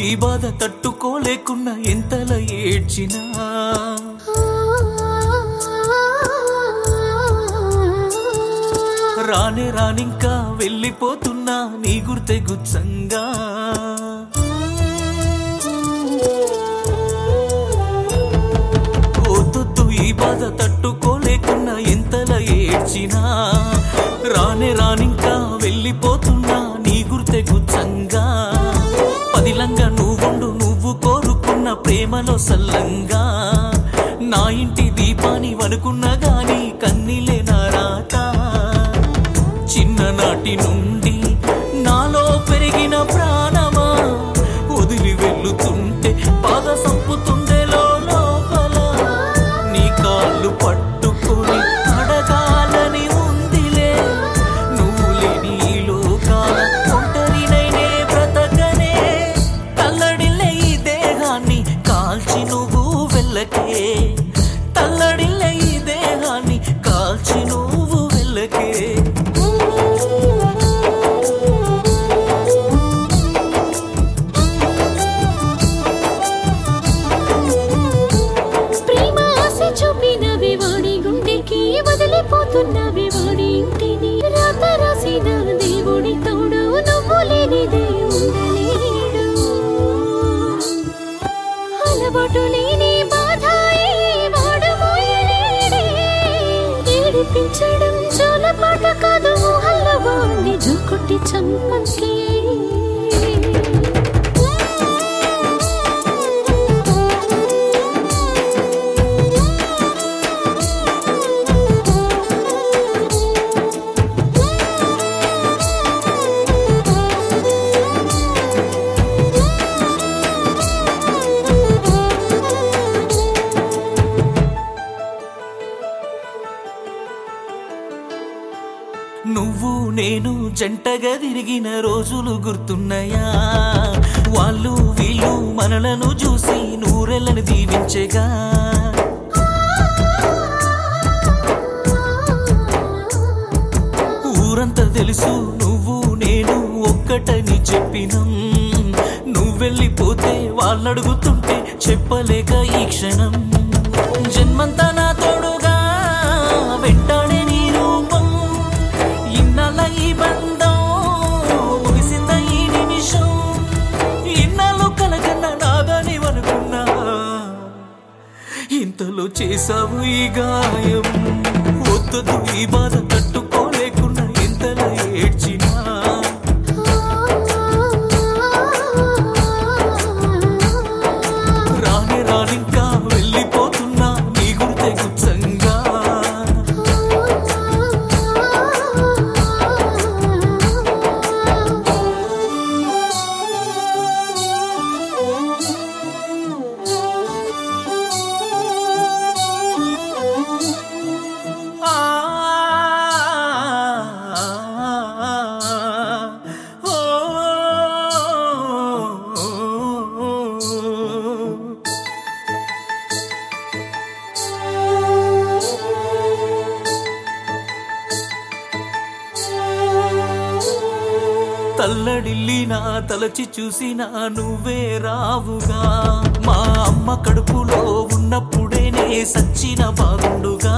ఈ బాధ తట్టుకోలేకున్నా ఎంతలా ఏడ్చినా రానే రానింకా వెళ్ళిపోతున్నా నీ గుర్తే గుచ్చంగా ఓతొత్తు ఈ బాధ తట్టుకోలేకున్నా ఎంతలా ఏడ్చినా రానే రానింకా వెళ్ళిపోతున్నా నీ గుర్తే గుచ్చంగా పదిలంగా నువ్వుండు నువ్వు కోరుకున్న ప్రేమలో సల్లంగా నా ఇంటి దీపాని వనుకున్నా గాని కన్నీలే నా రాత చిన్ననాటి నుండి నాలో పెరిగిన ప్రాణమా వదిలి వెళ్ళుతుంటే బాధ సంపుతుండేలో లోపల నీ కాళ్ళు పట్టుకొని అడగాలని ఉందిలే నువ్వు లేని ఈ లోకాల ఒంటరినైనే బ్రతకనే తల్లడిల్లే ఈ దేహాన్ని కాల్చి నువ్వు వెళ్ళకే తల్లడిల్లే ఈ దేహాన్ని కాల్చి నువ్వు వెళ్ళకే ప్రేమ ఆశ చూపినవి వాడి గుండెకి వదిలిపోతున్నవి వాడి ఇంటిని రాత రాసిన దేవుడి తోడు నువ్వు లేనిదే ఉండలేడు అలవాటు లేని బాధ ఈ వాడు మోయలేడే ఏడిపించడం జోలపాట కాదు హల్లవాణ్ణి జోకొట్టి చంపకే నువ్వు నేను జంటగా తిరిగిన రోజులు గుర్తున్నాయా వాళ్ళు వీళ్ళు మనలను చూసి నూరెళ్ళని దీవించగా ఊరంతా తెలుసు నువ్వు నేను ఒక్కటని చెప్పినం నువ్వెళ్ళిపోతే వాళ్ళు అడుగుతుంటే చెప్పలేక ఈ క్షణం జన్మంతా నా తోడుగా వెంటాడే నీ రూపం ఇన్నాళ్ళ ఈ బంధం ముగిసింద ఈ నిమిషం ఇన్నాళ్ళు కలగన్న నాదని అనుకున్నా ఇంతలో చేసావు ఈ గాయం వద్దదు ఈ బాధ తట్టుకోలేకున్నా ఇంతలా ఏడ్చినా రాని రానింకా వెళ్ళిపోతున్నా నీ గుర్తే గుచ్చంగా ఆ ఓ తల్లడిల్లి నా తలచి చూసినా నువ్వే రావుగా మా అమ్మ కడుపులో ఉన్నప్పుడే నే సచ్చిన బాగుండుగా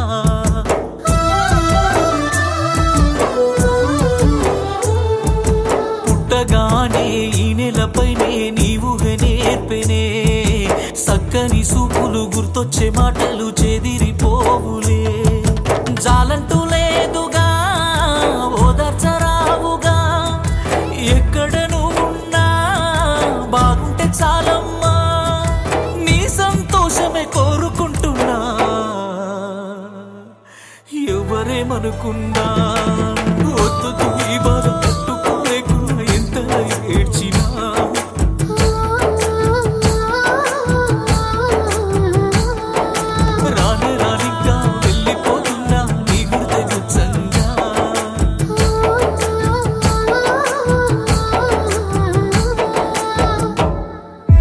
పుట్టగానే ఈ నెలపైనే నీవు నేర్పెనే సక్కని సూపులు గుర్తొచ్చే మాటలు చెదిరిపోవులే జాలంటూ లేదుగా ఓదార్చరావుగా ఎక్కడ నువ్వు ఉన్నా బాగుంటే చాలమ్మా నీ సంతోషమే కోరుకుంటున్నా ఎవరేమనుకున్నా